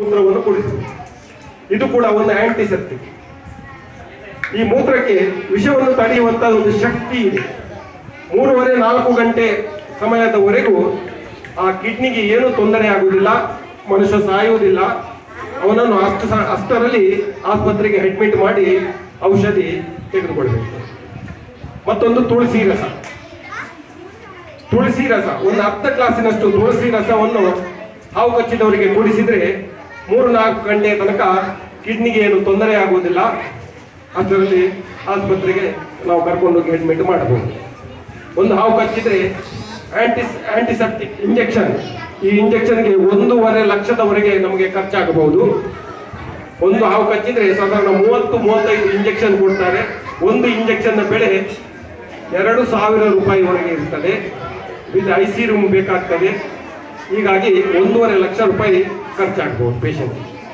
ಮೂತ್ರವನ್ನು ಕುಡಿಸಬೇಕು ಇದು ಕೂಡ ಒಂದು ಆಂಟಿಸೆಪ್ಟಿಕ್ ಈ ಮೂತ್ರಕ್ಕೆ ವಿಷವನ್ನು ತಡೆಯುವಂತ ಒಂದು ಶಕ್ತಿ ಇದೆ ಮೂರುವರೆ ನಾಲ್ಕು ಗಂಟೆ ಸಮಯದವರೆಗೂ ಆ ಕಿಡ್ನಿಗೆ ಏನು ತೊಂದರೆ ಆಗುವುದಿಲ್ಲ ಮನುಷ್ಯ ಸಾಯುವುದಿಲ್ಲ ಅವನನ್ನು ಅಷ್ಟು ಸ- ಅಷ್ಟರಲ್ಲಿ ಆಸ್ಪತ್ರೆಗೆ ಅಡ್ಮಿಟ್ ಮಾಡಿ ಔಷಧಿ ತೆಗೆದುಕೊಳ್ಬೇಕು ಮತ್ತೊಂದು ತುಳಸಿ ರಸ ತುಳಸಿ ರಸ ಒಂದು ಅರ್ಧ ಗ್ಲಾಸಿನಷ್ಟು ತುಳಸಿ ರಸವನ್ನು ಹಾವು ಕಚ್ಚಿದವರಿಗೆ ಕುಡಿಸಿದ್ರೆ ಮೂರು ನಾಲ್ಕು ಗಂಟೆ ತನಕ ಕಿಡ್ನಿಗೆ ಏನು ತೊಂದರೆ ಆಗುವುದಿಲ್ಲ ಅದರಲ್ಲಿ ಆಸ್ಪತ್ರೆಗೆ ನಾವು ಕರ್ಕೊಂಡೋಗಿ ಅಡ್ಮಿಟ್ ಮಾಡಬಹುದು ಒಂದು ಹಾವು ಕಚ್ಚಿದ್ರೆ ಆಂಟಿಸ್ ಆಂಟಿಸೆಪ್ಟಿಕ್ ಇಂಜೆಕ್ಷನ್ ಈ ಇಂಜೆಕ್ಷನ್ಗೆ ಒಂದೂವರೆ ಲಕ್ಷದವರೆಗೆ ನಮಗೆ ಖರ್ಚಾಗಬಹುದು ಒಂದು ಹಾವು ಕಚ್ಚಿದ್ರೆ ಸಾಧಾರಣ ಮೂವತ್ತು ಮೂವತ್ತೈದು ಇಂಜೆಕ್ಷನ್ ಕೊಡ್ತಾರೆ ಒಂದು ಇಂಜೆಕ್ಷನ್ನ ಬೆಲೆ ಎರಡು ಸಾವಿರ ರೂಪಾಯಿವರೆಗೆ ಇರ್ತದೆ ವಿತ್ ಐ ಸಿ ರೂಮ್ ಬೇಕಾಗ್ತದೆ ಹೀಗಾಗಿ ಒಂದೂವರೆ ಲಕ್ಷ ರೂಪಾಯಿ ಖರ್ಚಾಗಬಹುದು ಪೇಷಂಟ್